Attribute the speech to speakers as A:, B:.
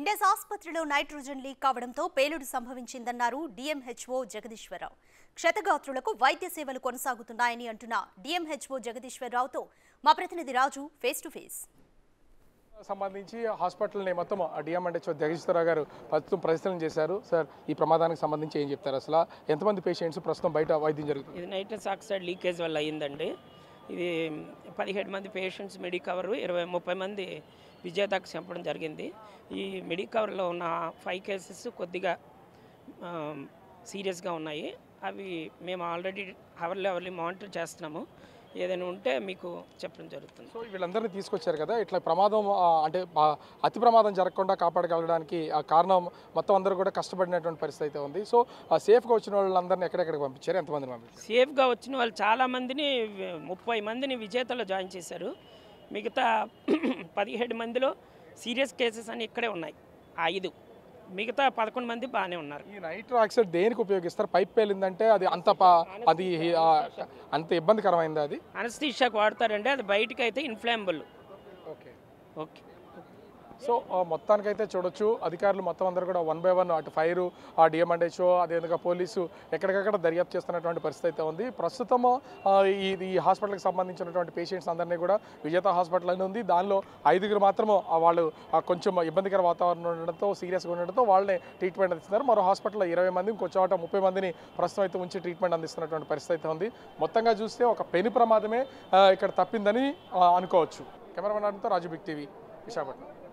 A: ఇండెస్ ఆసుపత్రిలో nitrogen leak కావడంతో పేలుడు సంభవించిందన్నారు డిఎంహెచ్ఓ జగదీశ్వరరావు క్షతగాత్రులకు వైద్య సేవలు కొనసాగుతున్నాయని అంటున్న డిఎంహెచ్ఓ జగదీశ్వరరావుతో మా ప్రతినిధి రాజు ఫేస్ టు ఫేస్
B: సంబంధించి హాస్పిటల్ని మొత్తం డిఎంఎండ్హెచ్ఓ జగదీశ్వరరావు గారు ప్రస్తుతం పరిశీలన చేశారు సార్ ఈ ప్రమాదానికి సంబంధించి ఏం చెప్తారు అసలు ఎంతమంది పేషెంట్స్ ప్రస్తుతం బయట వైద్యం జరుగుతుంది
C: ఇది నైట్రస్ ఆక్సైడ్ లీకేజ్ వల్ల అయ్యిందండి ఇది పదిహేడు మంది పేషెంట్స్ మెడికవర్ ఇరవై ముప్పై మంది విజేతకు చంపడం జరిగింది ఈ మెడికవర్లో ఉన్న ఫైవ్ కేసెస్ కొద్దిగా సీరియస్గా ఉన్నాయి అవి మేము ఆల్రెడీ అవర్లీ అవర్లీ మానిటర్ చేస్తున్నాము ఏదైనా ఉంటే మీకు చెప్పడం జరుగుతుంది
B: సో వీళ్ళందరినీ తీసుకొచ్చారు కదా ఇట్లా ప్రమాదం ఆ, అంటే ఆ, అతి ప్రమాదం జరగకుండా కాపాడగలడానికి ఆ కారణం మొత్తం అందరూ కూడా కష్టపడినటువంటి పరిస్థితి అయితే ఉంది సో ఆ సేఫ్గా వచ్చిన వాళ్ళందరినీ ఎక్కడెక్కడికి పంపించారు ఎంతమందిని పంపించారు
C: సేఫ్గా వచ్చిన వాళ్ళు చాలామందిని ముప్పై మందిని విజేతలో జాయిన్ చేశారు మిగతా పదిహేడు మందిలో సీరియస్ కేసెస్ అన్ని ఇక్కడే ఉన్నాయి ఆ ఐదు మిగతా పదకొండు మంది బాగానే ఉన్నారు
B: ఈ నైట్రో ఆక్సైడ్ దేనికి ఉపయోగిస్తారు పైప్ పేలిందంటే అది అంత ప- అది ఆ, అంత ఇబ్బందికరమైంది అది
C: అనస్థీషాకు వాడతారంటే అది బయటికి అయితే ఇన్ఫ్లామబుల్
B: ఓకే
C: ఓకే
B: సో ఆ, మొత్తానికైతే చూడొచ్చు అధికారులు మొత్తం అందరూ కూడా వన్ బై వన్ అటు ఫైర్ ఆ డిఎంఎండ్హెచ్ఓ అదేవిధంగా పోలీసు ఎక్కడికక్కడ దర్యాప్తు చేస్తున్నటువంటి పరిస్థితి అయితే ఉంది ప్రస్తుతం ఆ, ఈ ఈ హాస్పిటల్కి సంబంధించినటువంటి పేషెంట్స్ అందరినీ కూడా విజేత హాస్పిటల్ అని ఉంది దానిలో ఐదుగురు మాత్రం ఆ, వాళ్ళు ఆ, కొంచెం ఇబ్బందికర వాతావరణం ఉండడంతో సీరియస్గా ఉండడంతో వాళ్ళని ట్రీట్మెంట్ అందిస్తున్నారు మరో హాస్పిటల్లో ఇరవై మంది ఇంకో చోట ముప్పై మందిని ప్రస్తుతం అయితే ఉంచి ట్రీట్మెంట్ అందిస్తున్నటువంటి పరిస్థితి అయితే ఉంది మొత్తంగా చూస్తే ఒక పెను ప్రమాదమే ఆ, ఇక్కడ తప్పిందని ఆ, అనుకోవచ్చు cameraman Raju Big TV Visakhapatnam